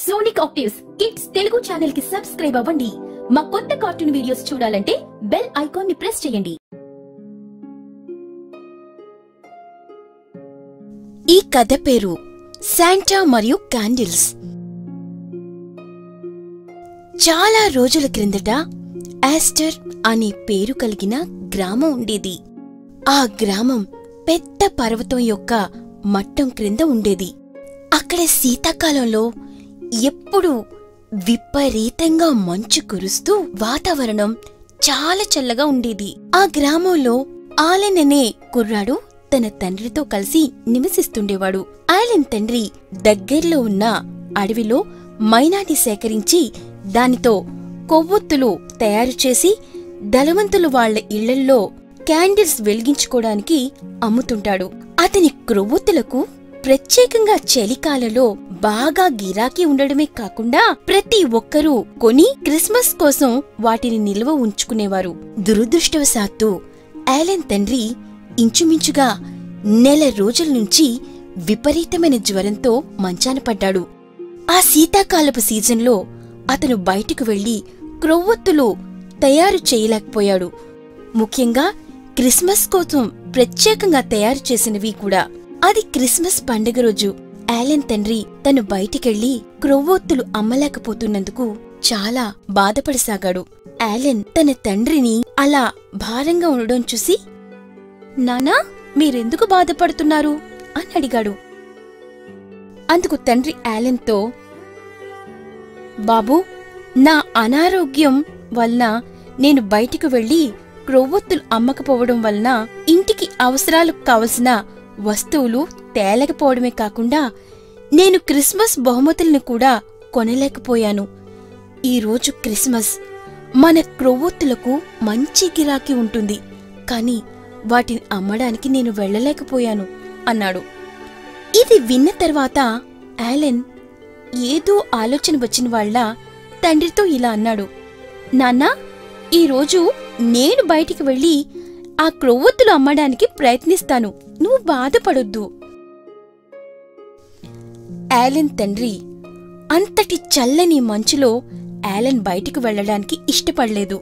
Sonic actives kids Telugu channel కి subscribe అవ్వండి మా కొత్త కార్టూన్ వీడియోస్ చూడాలంటే బెల్ ఐకాన్ ని ప్రెస్ చేయండి ఈ కథ పేరు శాంటా మరియు క్యాండిల్స్ చాలా రోజుల క్రిందట ఆస్టర్ అనే పేరు కలిగిన గ్రామం ఉండేది ఆ గ్రామం పెద్ద పర్వతం యొక్క మట్టం క్రింద ఉండేది అక్కడ శీతాకాలంలో ఎప్పుడూ విపరీతంగా మంచు కురుస్తూ వాతావరణం చాలా చల్లగా ఉండేది ఆ గ్రామంలో ఆలెన్ అనే కుర్రాడు తన తండ్రితో కలిసి నివసిస్తుండేవాడు ఆలెన్ తండ్రి దగ్గర్లో ఉన్న అడవిలో మైనాటి సేకరించి దానితో కొవ్వొత్తులు తయారు చేసి ధనవంతులు వాళ్ళ ఇళ్లల్లో క్యాండిల్స్ వెలిగించుకోవడానికి అమ్ముతుంటాడు అతని క్రొవ్వొత్తులకు ప్రత్యేకంగా చలికాలలో బాగా గిరాకీ ఉండడమే కాకుండా ప్రతి ఒక్కరూ కొని క్రిస్మస్ కోసం వాటిని నిల్వ ఉంచుకునేవారు దురదృష్టవశాత్తు ఆలెన్ తండ్రి ఇంచుమించుగా నెల రోజుల నుంచి విపరీతమైన జ్వరంతో మంచాన పడ్డాడు ఆ శీతాకాలపు సీజన్లో అతను బయటకు వెళ్లి క్రొవ్వొత్తులు తయారు చేయలేకపోయాడు ముఖ్యంగా క్రిస్మస్ కోసం ప్రత్యేకంగా తయారు చేసినవి కూడా అది క్రిస్మస్ పండుగ రోజు ఆలెన్ తండ్రి తను బయటికెళ్లి క్రొవ్వొత్తులు అమ్మలేకపోతున్నందుకు చాలా బాధపడసాగాడు ఆలెన్ తన తండ్రిని అలా భారంగా ఉండడం చూసి నానా మీరెందుకు బాధపడుతున్నారు అని అడిగాడు అందుకు తండ్రి ఆలెన్తో బాబూ నా అనారోగ్యం వలన నేను బయటికి వెళ్లి క్రొవ్వొత్తులు అమ్మకపోవడం వలన ఇంటికి అవసరాలకు కావలసిన వస్తువులు తేలేకపోవడమే కాకుండా నేను క్రిస్మస్ బహుమతులను కూడా కొనలేకపోయాను ఈరోజు క్రిస్మస్ మన క్రొవ్వొత్తులకు మంచి గిరాకీ ఉంటుంది కాని వాటిని అమ్మడానికి నేను వెళ్ళలేకపోయాను అన్నాడు ఇది విన్న తర్వాత ఆలెన్ ఏదో ఆలోచన వచ్చిన వాళ్ళ తండ్రితో ఇలా అన్నాడు నాన్నా ఈరోజు నేను బయటికి వెళ్ళి ఆ క్రొవ్వొత్తులు అమ్మడానికి ప్రయత్నిస్తాను నువ్వు బాధపడొద్దు ఆలెన్ తండ్రి అంతటి చల్లని మంచులో ఆలెన్ బయటికి వెళ్ళడానికి ఇష్టపడలేదు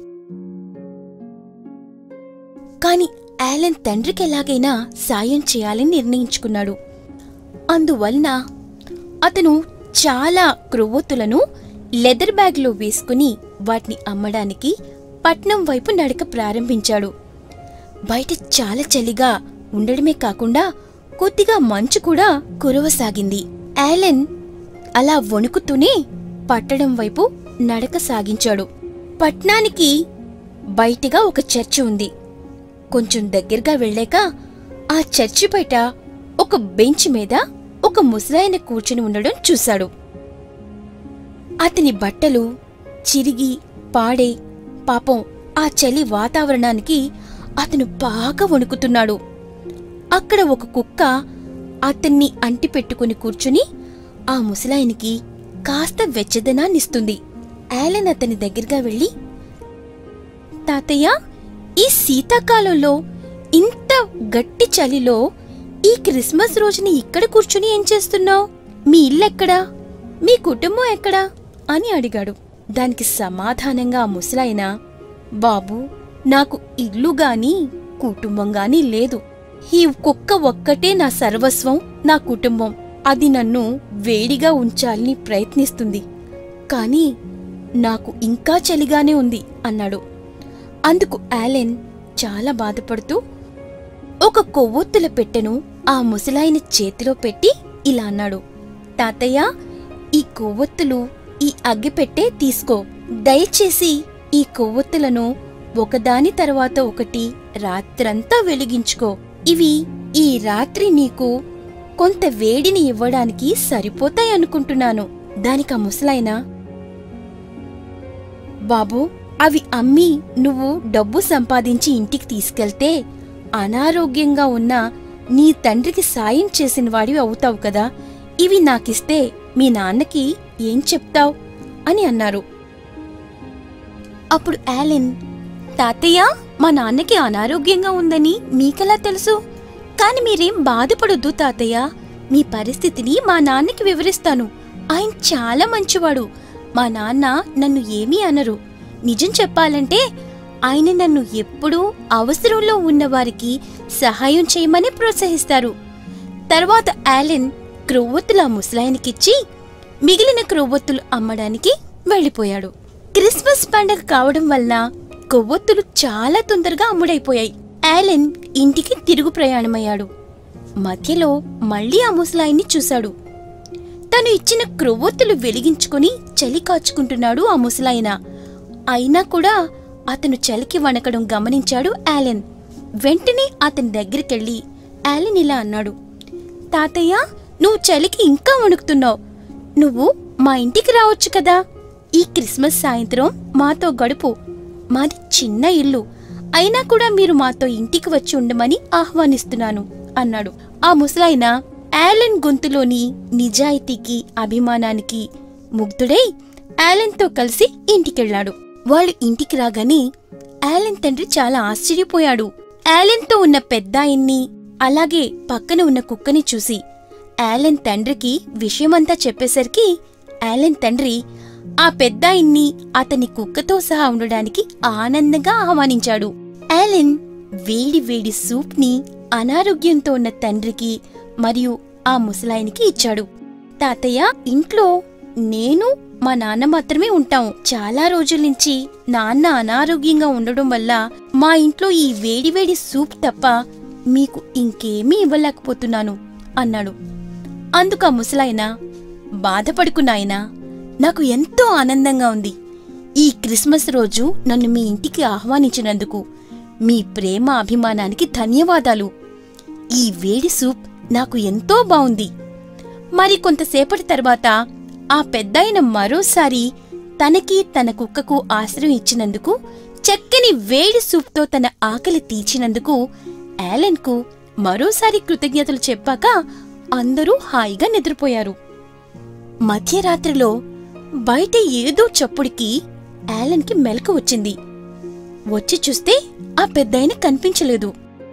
కాని ఆలెన్ తండ్రికి ఎలాగైనా సాయం చేయాలని నిర్ణయించుకున్నాడు అందువలన అతను చాలా క్రొవ్వొత్తులను లెదర్ బ్యాగ్లో వేసుకుని వాటిని అమ్మడానికి పట్నం వైపు నడక ప్రారంభించాడు బయట చాలా చలిగా ఉండడమే కాకుండా కొద్దిగా మంచు కూడా కురవసాగింది ఆలెన్ అలా వణుకుతూనే పట్టడం వైపు నడక సాగించాడు పట్నానికి బయటిగా ఒక చర్చి ఉంది కొంచెం దగ్గరగా వెళ్ళాక ఆ చర్చి బయట ఒక బెంచ్ మీద ఒక ముసలాయన కూర్చుని ఉండడం చూశాడు అతని బట్టలు చిరిగి పాడే పాపం ఆ చలి వాతావరణానికి అతను బాగా వణుకుతున్నాడు అక్కడ ఒక కుక్క అతన్ని అంటిపెట్టుకుని కూర్చుని ఆ ముసలాయనికి కాస్త వెచ్చదనాన్నిస్తుంది ఆలెన్ అతని దగ్గరగా వెళ్ళి తాతయ్య ఈ శీతాకాలంలో ఇంత గట్టి చలిలో ఈ క్రిస్మస్ రోజుని ఇక్కడ కూర్చుని ఏం చేస్తున్నావు మీ ఇల్లెక్కడా మీ కుటుంబం ఎక్కడా అని అడిగాడు దానికి సమాధానంగా ఆ ముసలాయన బాబూ నాకు ఇల్లు గాని కుటుంబం గాని లేదు ఈ కుక్క ఒక్కటే నా సర్వస్వం నా కుటుంబం అది నన్ను వేడిగా ఉంచాలని ప్రయత్నిస్తుంది కాని నాకు ఇంకా చలిగానే ఉంది అన్నాడు అందుకు ఆలెన్ చాలా బాధపడుతూ ఒక కొవ్వొత్తుల పెట్టెను ఆ ముసలాయన చేతిలో పెట్టి ఇలా అన్నాడు తాతయ్య ఈ కొవ్వొత్తులు ఈ అగ్గిపెట్టే తీసుకో దయచేసి ఈ కొవ్వొత్తులను ఒకదాని తర్వాత ఒకటి రాత్రంతా వెలిగించుకో ఇవి ఈ రాత్రి నీకు కొంత వేడిని ఇవ్వడానికి సరిపోతాయనుకుంటున్నాను దానికా ముసలాయన బాబూ అవి అమ్మి నువ్వు డబ్బు సంపాదించి ఇంటికి తీసుకెళ్తే అనారోగ్యంగా ఉన్న నీ తండ్రికి సాయం చేసిన వాడివి అవుతావు కదా ఇవి నాకిస్తే మీ నాన్నకి ఏం చెప్తావ్ అని అన్నారు అప్పుడు ఆలెన్ తాతయ్య మా నాన్నకి అనారోగ్యంగా ఉందని మీకెలా తెలుసు కాని మీరేం బాధపడొద్దు తాతయ్య మీ పరిస్థితిని మా నాన్నకి వివరిస్తాను ఆయన చాలా మంచివాడు మా నాన్న నన్ను ఏమీ అనరు నిజం చెప్పాలంటే ఆయన నన్ను ఎప్పుడూ అవసరంలో ఉన్నవారికి సహాయం చేయమని ప్రోత్సహిస్తారు తర్వాత యాలెన్ క్రొవ్వొత్తుల ముసలాయనకిచ్చి మిగిలిన క్రొవ్వొత్తులు అమ్మడానికి వెళ్ళిపోయాడు క్రిస్మస్ పండగ కావడం వల్ల కొవ్వొత్తులు చాలా తొందరగా అమ్ముడైపోయాయి యాలెన్ ఇంటికి తిరుగు ప్రయాణమయ్యాడు మధ్యలో మళ్ళీ ఆ ముసలాయన్ని చూశాడు తను ఇచ్చిన క్రొవ్వొత్తులు వెలిగించుకుని చలి కాచుకుంటున్నాడు ఆ ముసలాయన అయినా కూడా అతను చలికి వణకడం గమనించాడు యాలెన్ వెంటనే అతని దగ్గరికెళ్ళి యాలెన్ ఇలా అన్నాడు తాతయ్య నువ్వు చలికి ఇంకా వణుకుతున్నావు నువ్వు మా ఇంటికి రావచ్చు కదా ఈ క్రిస్మస్ సాయంత్రం మాతో గడుపు మాది చిన్న ఇల్లు అయినా కూడా మీరు మాతో ఇంటికి వచ్చి ఉండమని ఆహ్వానిస్తున్నాను అన్నాడు ఆ ముసలాయన యాలెన్ గొంతులోని నిజాయితీకి అభిమానానికి ముగ్ధుడై యాలెన్తో కలిసి ఇంటికెళ్ళాడు వాళ్ళు ఇంటికి రాగానే యాలెన్ తండ్రి చాలా ఆశ్చర్యపోయాడు యాలెన్తో ఉన్న పెద్దాయన్ని అలాగే పక్కన ఉన్న కుక్కని చూసి యాలెన్ తండ్రికి విషయమంతా చెప్పేసరికి యాలెన్ తండ్రి ఆ పెద్దాయన్ని అతని కుక్కతో సహా ఉండడానికి ఆనందంగా ఆహ్వానించాడు యాలెన్ వేడి వేడి సూప్ని అనారోగ్యంతో ఉన్న తండ్రికి మరియు ఆ ముసలాయనికి ఇచ్చాడు తాతయ్య ఇంట్లో నేను మా నాన్న మాత్రమే ఉంటాం చాలా రోజుల నుంచి నాన్న అనారోగ్యంగా ఉండడం వల్ల మా ఇంట్లో ఈ వేడివేడి సూప్ తప్ప మీకు ఇంకేమీ ఇవ్వలేకపోతున్నాను అన్నాడు అందుకు ఆ ముసలాయన బాధపడుకున్నాయనా నాకు ఎంతో ఆనందంగా ఉంది ఈ క్రిస్మస్ రోజు నన్ను మీ ఇంటికి ఆహ్వానించినందుకు మీ ప్రేమ అభిమానానికి ధన్యవాదాలు ఈ వేడి సూప్ నాకు ఎంతో బావుంది మరి కొంతసేపటి తర్వాత ఆ పెద్దాయన మరోసారి తనకి తన కుక్కకు ఆశ్రయం ఇచ్చినందుకు చక్కని వేడి సూప్తో తన ఆకలి తీర్చినందుకు యాలెన్కు మరోసారి కృతజ్ఞతలు చెప్పాక అందరూ హాయిగా నిద్రపోయారు మధ్యరాత్రిలో బయట ఏదో చప్పుడికి యాలెన్కి మెలకు వచ్చింది వచ్చి చూస్తే ఆ పెద్దాయన కనిపించలేదు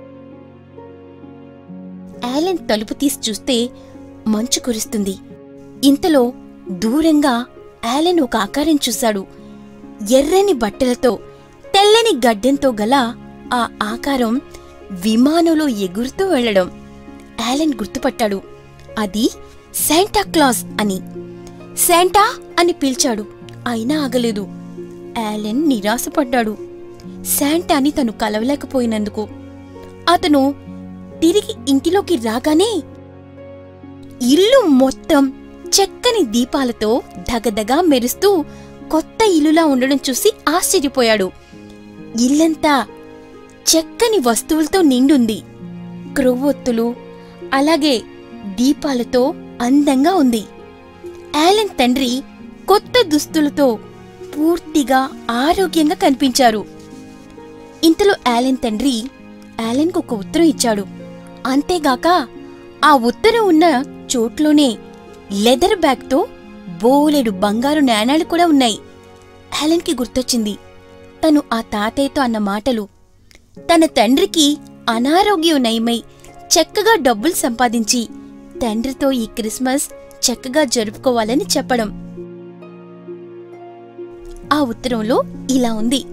యాలెన్ తలుపు తీసి చూస్తే మంచు కురుస్తుంది ఇంతలో దూరంగా యాలెన్ ఒక ఆకారం చూశాడు ఎర్రని బట్టలతో తెల్లని గడ్డెంతో గల ఆ ఆకారం విమానంలో ఎగురుతూ వెళ్లడం యాలెన్ గుర్తుపట్టాడు అది శాంటా క్లాస్ అని శాంటా అని పిలిచాడు అయినా ఆగలేదు యాలెన్ నిరాశపడ్డాడు శాంటాని తను కలవలేకపోయినందుకు అతను తిరిగి ఇంటిలోకి రాగానే ఇల్లు మొత్తం చక్కని దీపాలతో దగదగా మెరుస్తూ కొత్త ఇల్లులా ఉండడం చూసి ఆశ్చర్యపోయాడు ఇల్లంతా చక్కని వస్తువులతో నిండుంది క్రొవ్వొత్తులు అలాగే దీపాలతో అందంగా ఉంది యాలెన్ తండ్రి కొత్త దుస్తులతో పూర్తిగా ఆరోగ్యంగా కనిపించారు ఇంతలో యాలెన్ తండ్రి యాలెన్కు ఒక ఉత్తరం ఇచ్చాడు అంతేగాక ఆ ఉత్తరం ఉన్న చోట్లోనే లెదర్ బ్యాగ్తో బోలెడు బంగారు నాణాలు కూడా ఉన్నాయి యాలెన్కి గుర్తొచ్చింది తను ఆ తాతయ్యతో అన్న మాటలు తన తండ్రికి అనారోగ్యం నయమై చక్కగా డబ్బులు సంపాదించి తండ్రితో ఈ క్రిస్మస్ చక్కగా జరుపుకోవాలని చెప్పడం ఆ ఉత్తరంలో ఇలా ఉంది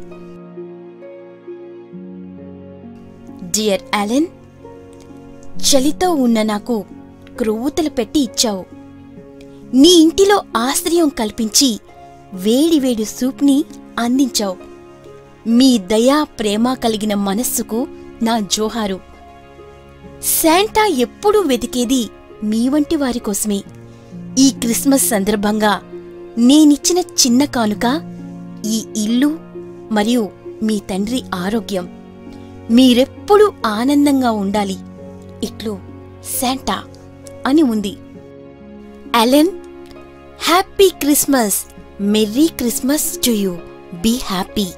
డియర్ అలెన్ చలితో ఉన్న నాకు క్రొవ్వుతలు పెట్టి ఇచ్చావు నీ ఇంటిలో ఆశ్రయం కల్పించి వేడివేడి సూప్ని అందించావు మీ దయా ప్రేమ కలిగిన మనస్సుకు నా జోహారు శాంటా ఎప్పుడూ వెతికేది మీ వంటి వారి కోసమే ఈ క్రిస్మస్ సందర్భంగా నేనిచ్చిన చిన్న కానుక ఈ ఇల్లు మరియు మీ తండ్రి ఆరోగ్యం మీరెప్పుడూ ఆనందంగా ఉండాలి ఇట్లు శాంటా అని ఉంది Allen happy Christmas merry Christmas to you be happy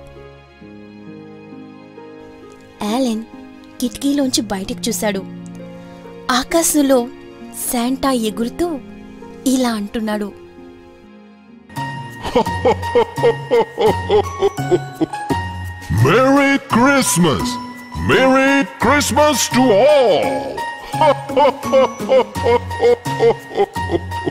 Allen కిటికీలోంచి బయటకు చూశాడు ఆకాశంలో శాంటా ఎగురుతూ ఇలా అంటున్నాడు Merry Christmas! Merry Christmas to all!